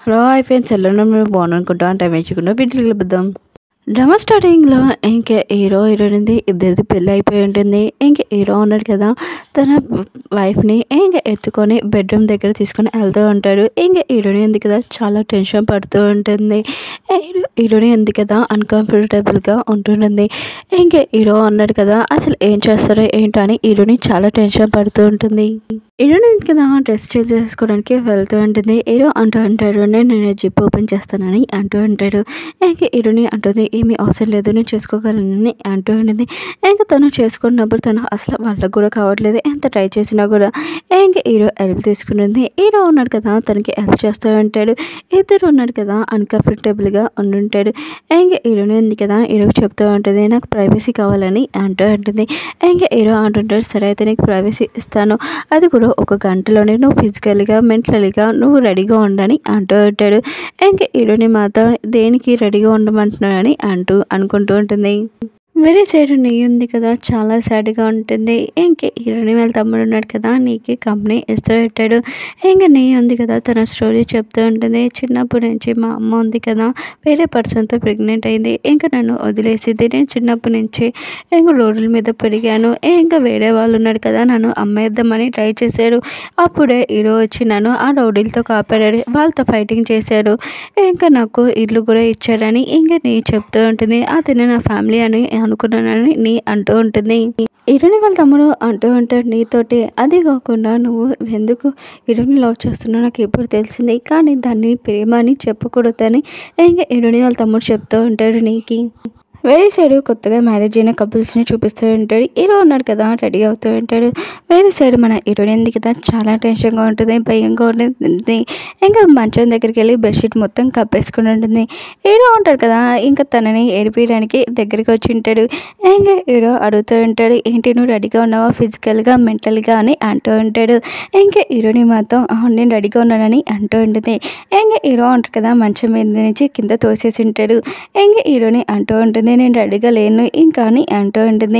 hello hi friends ఎలా ఉన్నారు మీరు బాగున్నారు అనుకుంటా టైం వేసుకుంటా వీటికి వెళ్ళిపోద్దాం డ్రామా స్టార్టింగ్లో ఇంకా హీరో హీరోయిన్ ఇద్దరిది పెళ్ళి అయిపోయి ఉంటుంది ఇంకా హీరో ఉన్నాడు కదా తన వైఫ్ని ఇంకా ఎత్తుకొని బెడ్రూమ్ దగ్గర తీసుకొని వెళ్తూ ఉంటాడు ఇంకా హీరోయిన్ ఉంది కదా చాలా టెన్షన్ పడుతూ ఉంటుంది హీరో హీరోయిన్ ఉంది కదా అన్కంఫర్టబుల్గా ఉంటుంటుంది ఇంకా హీరో అన్నాడు కదా అసలు ఏం చేస్తారో ఏంటో అని హీరోయిన్ చాలా టెన్షన్ పడుతూ ఉంటుంది హీరోయిన్ కదా డ్రెస్ చేంజ్ చేసుకోవడానికి వెళ్తూ ఉంటుంది హీరో అంటూ అంటాడు నేను జిప్ ఓపెన్ చేస్తానని అంటూ ఉంటాడు ఇంకా హీరోయిన్ అంటుంది ఏమీ అవసరం లేదు నేను చేసుకోగలనని అంటూ ఉంటుంది ఇంకా తను చేసుకున్నప్పుడు తను అసలు వాళ్ళకు కూడా కావట్లేదు ఎంత ట్రై చేసినా కూడా ఇంకా హీరో హెల్ప్ తీసుకుంటుంది హీరో ఉన్నాడు కదా తనకి హెల్ప్ చేస్తూ ఉంటాడు ఇద్దరు ఉన్నాడు కదా అన్కంఫర్టబుల్గా ఉండుంటాడు ఇంకా హీరోయిన్ ఉంది కదా హీరోకి చెప్తూ ఉంటుంది నాకు ప్రైవసీ కావాలని అంటూ ఉంటుంది ఇంకా హీరో అంటుంటాడు సరే అయితే నీకు ప్రైవసీ ఇస్తాను అది కూడా ఒక గంటలోనే నువ్వు ఫిజికల్గా మెంటల్గా నువ్వు రెడీగా ఉండని అంటూ ఉంటాడు ఇంకా హీరోని మాత దేనికి రెడీగా ఉండమంటున్నాడని అంటూ అనుకుంటూ ఉంటుంది వేరే సైడ్ నెయ్యి ఉంది కదా చాలా సాడ్గా ఉంటుంది ఇంక హీరోని వాళ్ళ తమ్ముడు ఉన్నాడు కదా నీకు కంపెనీ ఇస్తూ పెట్టాడు ఇంకా నెయ్యి ఉంది కదా తన స్టోరీ చెప్తూ ఉంటుంది చిన్నప్పటి నుంచి మా అమ్మ ఉంది కదా వేరే పర్సన్తో ప్రెగ్నెంట్ అయింది ఇంకా నన్ను వదిలేసింది నేను చిన్నప్పటి నుంచి ఇంకా రోడ్ల మీద పెరిగాను ఇంకా వేరే వాళ్ళు ఉన్నాడు కదా నన్ను అమ్మేద్దామని ట్రై చేశాడు అప్పుడే హీరో వచ్చి నన్ను ఆ రౌడీలతో కాపాడాడు వాళ్ళతో ఫైటింగ్ చేశాడు ఇంకా నాకు ఇల్లు కూడా ఇచ్చాడని ఇంకా నీ చెప్తూ ఉంటుంది అతను నా ఫ్యామిలీ అని అనుకున్నానని నీ అంటూ ఉంటుంది ఇరుని వాళ్ళ తమ్ముడు అంటూ ఉంటాడు నీతోటి అది కాకుండా నువ్వు ఎందుకు ఇరుని లవ్ చేస్తున్నావు నాకు ఎప్పుడు తెలిసింది కానీ దాన్ని ప్రేమ అని చెప్పకూడదని ఇంకా ఇరుని వాళ్ళ తమ్ముడు చెప్తూ ఉంటాడు నీకి వేరే సైడ్ కొత్తగా మ్యారేజ్ అయిన కపుల్స్ని చూపిస్తూ ఉంటాడు హీరో ఉన్నాడు కదా రెడీ అవుతూ ఉంటాడు వేరే సైడ్ మన హీరోయిన్ ఉంది కదా చాలా టెన్షన్గా ఉంటుంది భయంగా ఉంటుంది ఇంకా మంచం దగ్గరికి వెళ్ళి బెడ్షీట్ మొత్తం కప్పేసుకుని ఉంటుంది హీరో ఉంటాడు కదా ఇంకా తనని ఏడిపించడానికి దగ్గరికి వచ్చి ఉంటాడు ఇంకా హీరో అడుగుతూ ఉంటాడు ఏంటి నువ్వు రెడీగా ఉన్నావా ఫిజికల్గా మెంటల్గా అని అంటూ ఉంటాడు ఇంకా హీరోని మాత్రం "ఆ, నేను రెడీగా ఉన్నానని అంటూ ఉంటుంది ఇంకా హీరో ఉంటాడు కదా మంచం మీద నుంచి కింద తోసేసి ఉంటాడు ఇంకా హీరోని అంటూ ఉంటుంది నేను రెడీగా లేను ఇంకా అని అంటూ ఉంటుంది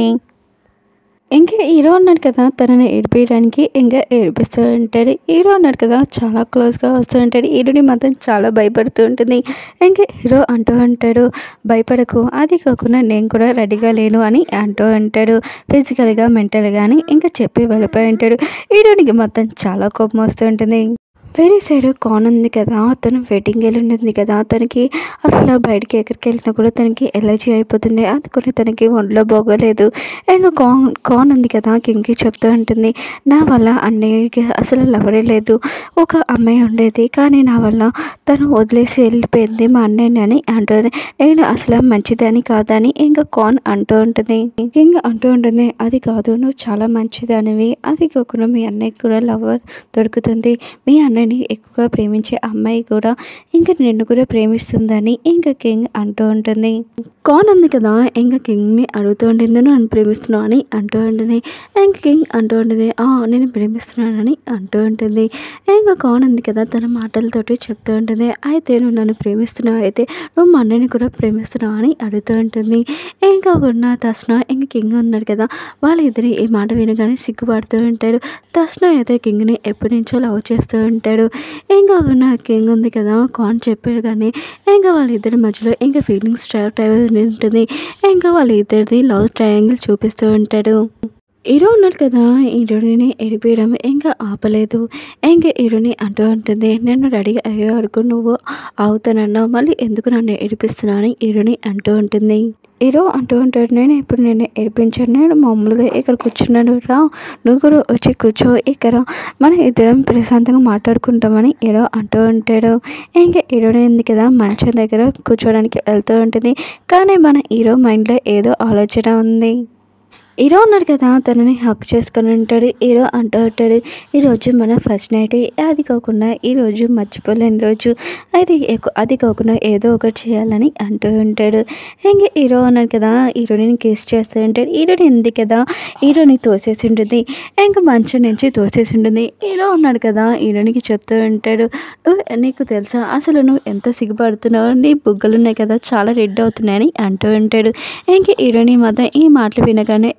ఇంకా హీరో ఉన్నాడు కదా తనని ఏడిపించడానికి ఇంకా ఏడిపిస్తూ ఉంటాడు హీరో ఉన్నాడు కదా చాలా క్లోజ్గా వస్తూ ఉంటాడు హీరోని మాత్రం చాలా భయపడుతూ ఉంటుంది ఇంకా హీరో అంటూ ఉంటాడు భయపడకు అది కాకుండా నేను కూడా రెడీగా లేను అని అంటూ ఉంటాడు ఫిజికల్గా మెంటల్గా అని ఇంకా చెప్పి వెళ్ళిపోయి ఉంటాడు హీరోనికి మొత్తం చాలా కోపం వస్తూ ఉంటుంది వేరే సైడ్ కాన్ ఉంది కదా తను వెడ్డింగ్ వెళ్ళి ఉంటుంది కదా తనకి అసలు బయటికి ఎక్కడికి వెళ్ళినా కూడా తనకి ఎలర్జీ అయిపోతుంది అది కొన్ని తనకి ఒంట్లో బాగోలేదు ఇంకా కాన్ కాన్ ఉంది కదా కింగ్కి చెప్తూ ఉంటుంది నా వల్ల అన్నయ్యకి అసలు లవరే లేదు ఒక అమ్మాయి ఉండేది కానీ నా వల్ల తను వదిలేసి వెళ్ళిపోయింది మా అన్నయ్యని అని అంటుంది నేను అసలు మంచిదని కాదని ఇంకా కాన్ అంటూ ఉంటుంది ఇంకా అంటూ ఉంటుంది అది కాదు నువ్వు చాలా మంచిదానివి అది కాకుండా మీ అన్నయ్యకి కూడా లవర్ దొరుకుతుంది మీ అన్నయ్యని ఎక్కువగా ప్రేమించే అమ్మాయి కూడా ఇంకా నిన్ను కూడా ప్రేమిస్తుందని ఇంకా కింగ్ అంటూ ఉంటుంది కాన్ ఉంది కదా ఇంకా కింగ్ని అడుగుతూ ఉంటుంది "నువ్వు నన్ను ప్రేమిస్తున్నావు అని అంటూ ఉంటుంది ఇంకా కింగ్ అంటూ ఉంటుంది "ఆ, నేను ప్రేమిస్తున్నానని అంటూ ఉంటుంది ఇంకా కాన్ ఉంది కదా తన మాటలతోటి చెప్తూ ఉంటుంది అయితే నువ్వు నన్ను ప్రేమిస్తున్నావు అయితే నువ్వు మా అన్నయ్యని కూడా ప్రేమిస్తున్నావు అని అడుగుతూ ఉంటుంది ఇంకా ఉన్న తస్న ఇంకా కింగ్ ఉన్నాడు కదా వాళ్ళిద్దరు ఈ మాట వినగానే సిగ్గుపడుతూ ఉంటాడు తస్న అయితే కింగ్ని ఎప్పటి నుంచో లవ్ చేస్తూ ఉంటాడు ఇంకా ఉన్న కింగ్ ఉంది కదా కాన్ చెప్పాడు కానీ ఇంకా వాళ్ళిద్దరి మధ్యలో ఇంకా ఫీలింగ్స్ స్టార్ట్ అయి ఉంటుంది ఇంకా వాళ్ళిద్దరిది లవ్ ట్రయాంగిల్ చూపిస్తూ ఉంటాడు హీరో ఉన్నాడు కదా హీరోని ఎడిపించడం ఇంకా ఆపలేదు ఇంకా హీరోని అంటూ ఉంటుంది నేను రెడీ అయ్యే వరకు నువ్వు అవుతానన్నావు మళ్ళీ ఎందుకు నన్ను ఏడిపిస్తున్నావు అని హీరోని అంటూ ఉంటుంది హీరో అంటూ ఉంటాడు నేను ఇప్పుడు నేను ఏడిపించాను నేను మామూలుగా ఇక్కడ కూర్చున్నాను రా నువ్వు కూడా వచ్చి కూర్చో ఇక్కడ మనం ఇద్దరం ప్రశాంతంగా మాట్లాడుకుంటామని హీరో అంటూ ఉంటాడు ఇంకా హీరోని ఉంది కదా మంచం దగ్గర కూర్చోడానికి వెళ్తూ ఉంటుంది కానీ మన హీరో మైండ్లో ఏదో ఆలోచన ఉంది హీరో ఉన్నాడు కదా తనని హక్ చేసుకొని ఉంటాడు హీరో అంటూ ఉంటాడు ఈరోజు మన ఫస్ట్ నైట్ అది కాకుండా ఈరోజు మర్చిపోలేని రోజు అది ఎక్కు- అది కాకుండా ఏదో ఒకటి చేయాలని అంటూ ఉంటాడు ఇంకా హీరో ఉన్నాడు కదా హీరోని కిస్ చేస్తూ ఉంటాడు హీరోని ఉంది కదా హీరోని తోసేసి ఉంటుంది ఇంకా మంచం నుంచి తోసేసి ఉంటుంది హీరో ఉన్నాడు కదా హీరోనికి చెప్తూ ఉంటాడు నువ్వు నీకు తెలుసా అసలు నువ్వు ఎంత సిగ్గుపడుతున్నావు నీ బుగ్గలు ఉన్నాయి కదా చాలా రెడ్ అవుతున్నాయని అంటూ ఉంటాడు ఇంక హీరోని మాత్రం ఈ మాటలు వినగానే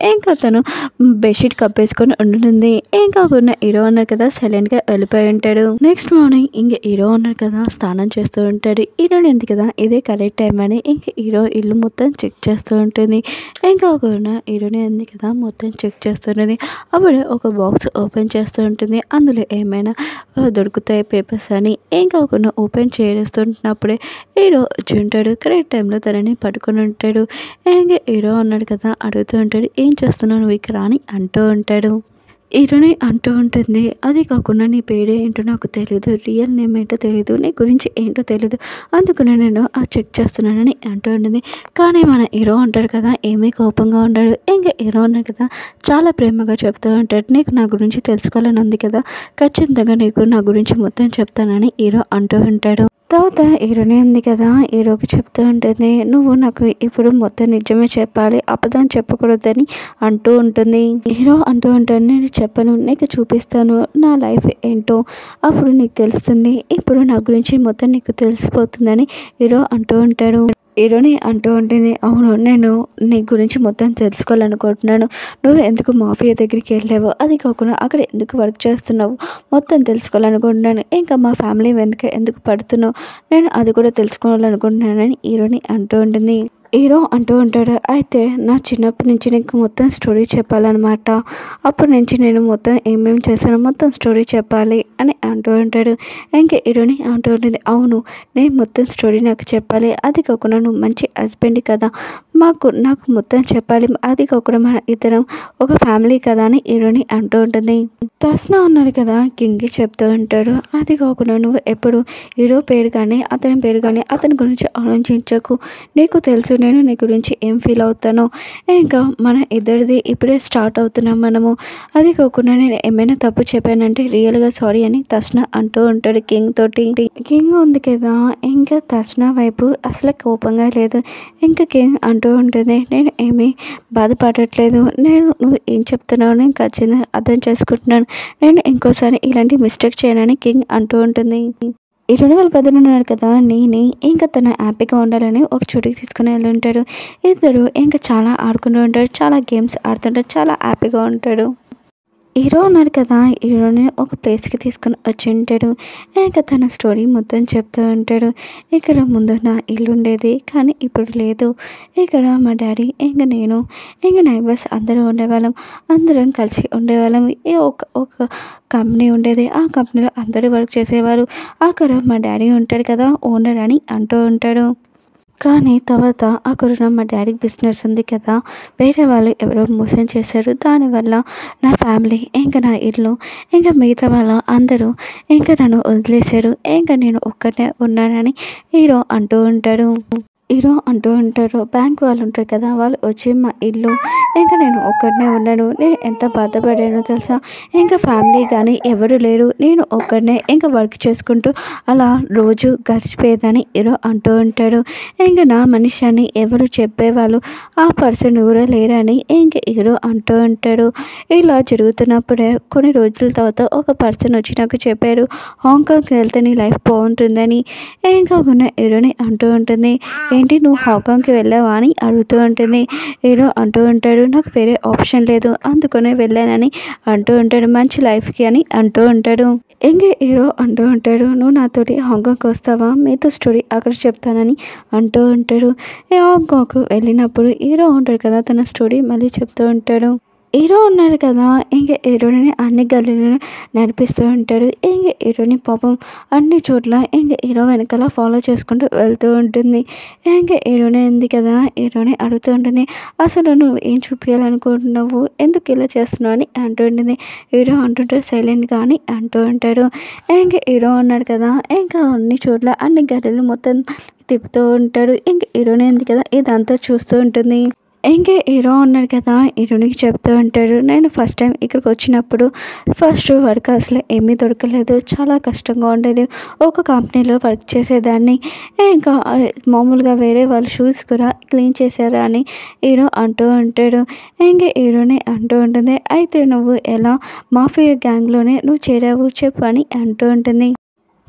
ఇంకా తను బెడ్షీట్ కప్పేసుకొని ఉండుంది ఇంకా ఉన్న హీరో ఉన్నారు కదా సైలెంట్గా వెళ్ళిపోయి ఉంటాడు నెక్స్ట్ మార్నింగ్ ఇంకా హీరో ఉన్నారు కదా స్నానం చేస్తూ ఉంటాడు హీరోని ఎందుకు కదా ఇదే కరెక్ట్ టైం అని ఇంకా హీరో ఇల్లు మొత్తం చెక్ చేస్తూ ఉంటుంది ఇంకా ఒక హీరోని ఉంది కదా మొత్తం చెక్ చేస్తున్నది అప్పుడు ఒక బాక్స్ ఓపెన్ చేస్తూ ఉంటుంది అందులో ఏమైనా ఆ, దొరుకుతాయి పేపర్స్ అని ఇంకా ఒక ఓపెన్ చేస్తుంటున్నప్పుడే హీరో వచ్చి ఉంటాడు కరెక్ట్ టైంలో తనని పట్టుకొని ఉంటాడు ఇంకా హీరో ఉన్నాడు కదా అడుగుతూ ఉంటాడు ఏం చేస్తున్నావు నువ్వు ఇక్కడ అని అంటూ ఉంటాడు హీరోని అంటూ ఉంటుంది అది కాకుండా నీ పేరు ఏంటో నాకు తెలియదు రియల్ నేమ్ ఏంటో తెలియదు నీ గురించి ఏంటో తెలియదు అందుకనే నేను ఆ చెక్ చేస్తున్నానని అంటూ ఉంటుంది కానీ మన హీరో ఉంటాడు కదా ఏమీ కోపంగా ఉంటాడు ఇంకా హీరో ఉన్నాడు కదా చాలా ప్రేమగా చెప్తూ ఉంటాడు నీకు నా గురించి తెలుసుకోవాలని ఉంది కదా ఖచ్చితంగా నీకు నా గురించి మొత్తం చెప్తానని హీరో అంటూ ఉంటాడు తర్వాత హీరోనే ఉంది కదా హీరోకి చెప్తూ ఉంటుంది నువ్వు నాకు ఇప్పుడు మొత్తం నిజమే చెప్పాలి అబద్ధం చెప్పకూడదని అంటూ ఉంటుంది హీరో అంటూ ఉంటాడు నేను చెప్పను నీకు చూపిస్తాను నా లైఫ్ ఏంటో అప్పుడు నీకు తెలుస్తుంది ఇప్పుడు నా గురించి మొత్తం నీకు తెలిసిపోతుందని హీరో అంటూ ఉంటాడు హీరోని అంటూ ఉంటుంది అవును నేను నీ గురించి మొత్తం తెలుసుకోవాలనుకుంటున్నాను నువ్వు ఎందుకు మాఫియా దగ్గరికి వెళ్ళావు అది కాకుండా అక్కడ ఎందుకు వర్క్ చేస్తున్నావు మొత్తం తెలుసుకోవాలనుకుంటున్నాను ఇంకా మా ఫ్యామిలీ వెనుక ఎందుకు పడుతున్నావు నేను అది కూడా తెలుసుకోవాలనుకుంటున్నానని హీరోని అంటూ ఉంటుంది హీరో అంటూ ఉంటాడు అయితే నా చిన్నప్పటి నుంచి నీకు మొత్తం స్టోరీ చెప్పాలన్నమాట అప్పటి నుంచి నేను మొత్తం ఏమేమి చేశానో మొత్తం స్టోరీ చెప్పాలి అని అంటూ ఉంటాడు ఇంకా హీరోని అంటూ ఉంటుంది అవును నేను మొత్తం స్టోరీ నాకు చెప్పాలి అది కాకుండా నువ్వు మంచి హస్బెండ్ కదా మాకు నాకు మొత్తం చెప్పాలి అది కాకుండా మన ఇద్దరం ఒక ఫ్యామిలీ కదా అని హీరోని అంటూ ఉంటుంది తస్నా ఉన్నాడు కదా కింగ్కి చెప్తూ ఉంటాడు అది కాకుండా నువ్వు ఎప్పుడు హీరో పేరు కానీ అతని పేరు కానీ అతని గురించి ఆలోచించకు నీకు తెలుసు నేను నీ గురించి ఏం ఫీల్ అవుతానో ఇంకా మన ఇద్దరిది ఇప్పుడే స్టార్ట్ అవుతున్నాం మనము అది కాకుండా నేను ఏమైనా తప్పు చెప్పానంటే రియల్గా సారీ అని తస్నా అంటూ ఉంటాడు కింగ్ తోటి కింగ్ ఉంది కదా ఇంకా తస్నా వైపు అసలు కోపంగా లేదు ఇంకా కింగ్ అంటూ ఉంటుంది నేను ఏమీ బాధపడట్లేదు నేను నువ్వు ఏం చెప్తున్నావు నేను ఖచ్చితంగా అర్థం చేసుకుంటున్నాను నేను ఇంకోసారి ఇలాంటి మిస్టేక్ చేయనని కింగ్ అంటూ ఉంటుంది ఈ రెండు వేల పదిలో ఉన్నాడు కదా నేనే ఇంకా తన హ్యాపీగా ఉండాలని ఒక చోటికి తీసుకుని వెళ్ళి ఉంటాడు ఇద్దరు ఇంకా చాలా ఆడుకుంటూ ఉంటాడు చాలా గేమ్స్ ఆడుతుంటాడు చాలా హ్యాపీగా ఉంటాడు హీరో ఉన్నాడు కదా హీరోని ఒక ప్లేస్కి తీసుకుని వచ్చి ఉంటాడు ఇంకా తన స్టోరీ మొత్తం చెప్తూ ఉంటాడు ఇక్కడ ముందు నా ఇల్లు ఉండేది కానీ ఇప్పుడు లేదు ఇక్కడ మా డాడీ ఇంకా నేను ఇంకా నైబర్స్ అందరూ ఉండేవాళ్ళం అందరం కలిసి ఉండేవాళ్ళం ఈ ఒక ఒక కంపెనీ ఉండేది ఆ కంపెనీలో అందరూ వర్క్ చేసేవారు అక్కడ మా డాడీ ఉంటాడు కదా ఓనర్ అని అంటూ ఉంటాడు కానీ తర్వాత అక్కడ మా డాడీకి బిజినెస్ ఉంది కదా వేరే వాళ్ళు ఎవరో మోసం చేశారు దానివల్ల నా ఫ్యామిలీ ఇంకా నా ఇల్లు ఇంకా మిగతా వాళ్ళు అందరూ ఇంకా నన్ను వదిలేశారు ఇంకా నేను ఒక్కనే ఉన్నానని హీరో అంటూ ఉంటాడు హీరో అంటూ ఉంటారు బ్యాంక్ వాళ్ళు ఉంటారు కదా వాళ్ళు వచ్చి మా ఇల్లు ఇంకా నేను ఒక్కడనే ఉన్నాను నేను ఎంత బాధపడానో తెలుసా ఇంకా ఫ్యామిలీ కానీ ఎవరు లేరు నేను ఒక్కడనే ఇంకా వర్క్ చేసుకుంటూ అలా రోజు గడిచిపోయేదని హీరో అంటూ ఉంటాడు ఇంకా నా మనిషి అని ఎవరు చెప్పేవాళ్ళు ఆ పర్సన్ ఎవరో లేరని ఇంకా హీరో అంటూ ఉంటాడు ఇలా జరుగుతున్నప్పుడే కొన్ని రోజుల తర్వాత ఒక పర్సన్ వచ్చి నాకు చెప్పారు హాంకాంగ్కి వెళ్తే నీ లైఫ్ బాగుంటుందని ఇంకా ఉన్న హీరోని అంటూ ఉంటుంది ఏంటి నువ్వు హాంకాంగ్కి వెళ్ళావా అని అడుగుతూ ఉంటుంది హీరో అంటూ ఉంటాడు నాకు వేరే ఆప్షన్ లేదు అందుకనే వెళ్ళానని అంటూ ఉంటాడు మంచి లైఫ్కి అని అంటూ ఉంటాడు ఇంకా హీరో అంటూ ఉంటాడు నువ్వు నాతోటి హాంకాంగ్కి వస్తావా మీతో స్టోరీ అక్కడ చెప్తానని అంటూ ఉంటాడు ఈ హాంకాంగ్కి వెళ్ళినప్పుడు హీరో ఉంటాడు కదా తన స్టోరీ మళ్ళీ చెప్తూ ఉంటాడు హీరో ఉన్నాడు కదా ఇంక హీరోని అన్ని గల్లీలను నడిపిస్తూ ఉంటాడు ఇంక హీరోని పాపం అన్ని చోట్ల ఇంక హీరో వెనకాల ఫాలో చేసుకుంటూ వెళ్తూ ఉంటుంది ఇంక హీరోనే ఉంది కదా హీరోని అడుగుతూ ఉంటుంది అసలు నువ్వు ఏం చూపించాలనుకుంటున్నావు ఎందుకు ఇలా చేస్తున్నావు అని అంటూ ఉంటుంది హీరో అంటుంటాడు సైలెంట్గా అని అంటూ ఉంటాడు ఇంక హీరో ఉన్నాడు కదా ఇంకా అన్ని చోట్ల అన్ని గల్లీలు మొత్తం తిప్పుతూ ఉంటాడు ఇంక హీరోనే ఉంది కదా ఇదంతా చూస్తూ ఉంటుంది ఇంకే హీరో ఉన్నాడు కదా హీరోనికి చెప్తూ ఉంటాడు నేను ఫస్ట్ టైం ఇక్కడికి వచ్చినప్పుడు ఫస్ట్ వర్క్ అసలు ఏమీ దొరకలేదు చాలా కష్టంగా ఉండేది ఒక కంపెనీలో వర్క్ చేసేదాన్ని ఇంకా మామూలుగా వేరే వాళ్ళు షూస్ కూడా క్లీన్ చేశారా అని హీరో అంటూ ఉంటాడు ఇంకా హీరోని అంటూ ఉంటుంది అయితే నువ్వు ఎలా మాఫియా గ్యాంగ్లోనే నువ్వు చేరావు చెప్పు అని అంటూ ఉంటుంది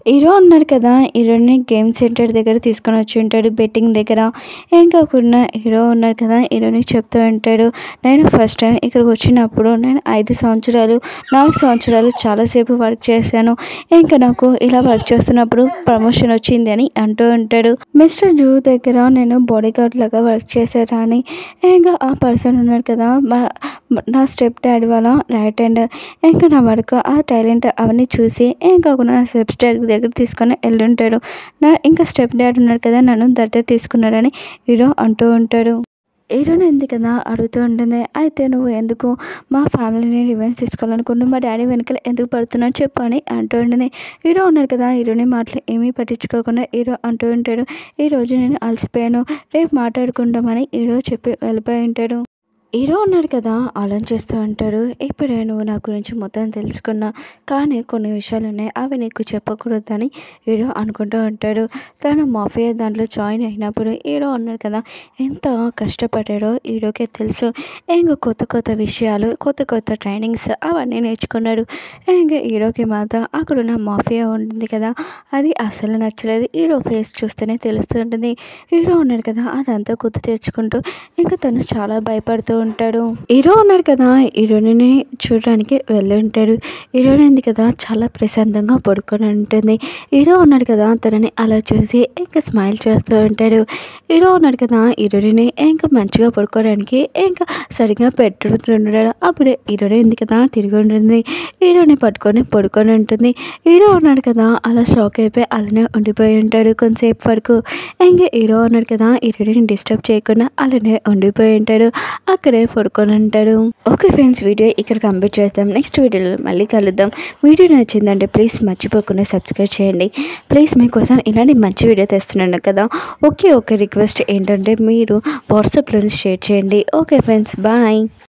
హీరో ఉన్నాడు కదా హీరోని గేమ్ సెంటర్ దగ్గర తీసుకొని వచ్చి ఉంటాడు బెట్టింగ్ దగ్గర ఇంకా ఉన్న హీరో ఉన్నాడు కదా హీరోని చెప్తూ ఉంటాడు నేను ఫస్ట్ టైం ఇక్కడికి వచ్చినప్పుడు నేను ఐదు సంవత్సరాలు నాలుగు సంవత్సరాలు చాలాసేపు వర్క్ చేశాను ఇంకా నాకు ఇలా వర్క్ చేస్తున్నప్పుడు ప్రమోషన్ వచ్చింది అని అంటూ ఉంటాడు మిస్టర్ జూ దగ్గర నేను బాడీ గార్డ్ లాగా వర్క్ చేశారా అని ఇంకా ఆ పర్సన్ ఉన్నాడు కదా మా- నా స్టెప్ డాడీ వాళ్ళ రైట్ హ్యాండ్ ఇంకా నా వర్క్ ఆ టాలెంట్ అవన్నీ చూసి ఇంకా ఒక నా స్టెప్ డాడీ దగ్గర తీసుకొని వెళ్ళుంటాడు నా ఇంకా స్టెప్ డాడీ ఉన్నాడు కదా నన్ను దగ్గర తీసుకున్నాడని హీరో అంటూ ఉంటాడు హీరోని ఎందుకు కదా అడుగుతూ ఉంటుంది అయితే నువ్వు ఎందుకు మా ఫ్యామిలీని రివెన్స్ తీసుకోవాలనుకుంటున్నావు మా డాడీ వెనకాల ఎందుకు పడుతున్నావు చెప్పు అని అంటూ ఉంటుంది హీరో ఉన్నాడు కదా హీరోని మాటలు ఏమీ పట్టించుకోకుండా హీరో అంటూ ఉంటాడు ఈ రోజు నేను అలసిపోయాను రేపు మాట్లాడుకుంటామని హీరో చెప్పి వెళ్ళిపోయి ఉంటాడు హీరో ఉన్నాడు కదా ఆలోచిస్తూ ఉంటాడు ఇప్పుడే నువ్వు నా గురించి మొత్తం తెలుసుకున్నా కానీ కొన్ని విషయాలు ఉన్నాయి అవి నీకు చెప్పకూడదని హీరో అనుకుంటూ ఉంటాడు తను మాఫియా దాంట్లో జాయిన్ అయినప్పుడు హీరో ఉన్నాడు కదా ఎంత కష్టపడ్డాడో హీరోకే తెలుసు ఇంకా కొత్త కొత్త విషయాలు కొత్త కొత్త ట్రైనింగ్స్ అవన్నీ నేర్చుకున్నాడు ఇంకా హీరోకి మాత్రం అక్కడున్న మాఫియా ఉంటుంది కదా అది అసలు నచ్చలేదు హీరో ఫేస్ చూస్తేనే తెలుస్తూ ఉంటుంది హీరో ఉన్నాడు కదా అదంతా గుర్తు తెచ్చుకుంటూ ఇంకా తను చాలా భయపడుతూ ఉంటాడు హీరో ఉన్నాడు కదా హీరోని చూడడానికి వెళ్ళి ఉంటాడు హీరోయిన్ ఉంది కదా చాలా ప్రశాంతంగా పడుకొని ఉంటుంది హీరో ఉన్నాడు కదా తనని అలా చూసి ఇంకా స్మైల్ చేస్తూ ఉంటాడు హీరో ఉన్నాడు కదా హీరోయిన్ ఇంకా మంచిగా పడుకోవడానికి ఇంకా సరిగా పెట్టుతున్నాడు అప్పుడే హీరోయిన్ ఉంది కదా తిరిగి ఉంటుంది హీరోని పట్టుకొని పడుకొని ఉంటుంది హీరో ఉన్నాడు కదా అలా షాక్ అయిపోయి అలానే ఉండిపోయి ఉంటాడు కొంతసేపు వరకు ఇంకా హీరో ఉన్నాడు కదా హీరోయిన్ డిస్టర్బ్ చేయకుండా అలానే ఉండిపోయి ఉంటాడు అక్కడే పడుకొని ఉంటాడు ఓకే ఫ్రెండ్స్ వీడియో ఇక్కడ కంప్లీట్ చేద్దాం నెక్స్ట్ వీడియోలో మళ్ళీ కలుద్దాం వీడియో నచ్చిందంటే ప్లీజ్ మర్చిపోకుండా సబ్స్క్రైబ్ చేయండి ప్లీజ్ మీకోసం ఇలాంటి మంచి వీడియో తెస్తున్నాను కదా ఓకే ఓకే రిక్వెస్ట్ ఏంటంటే మీరు వాట్సాప్లో షేర్ చేయండి ఓకే ఫ్రెండ్స్ బాయ్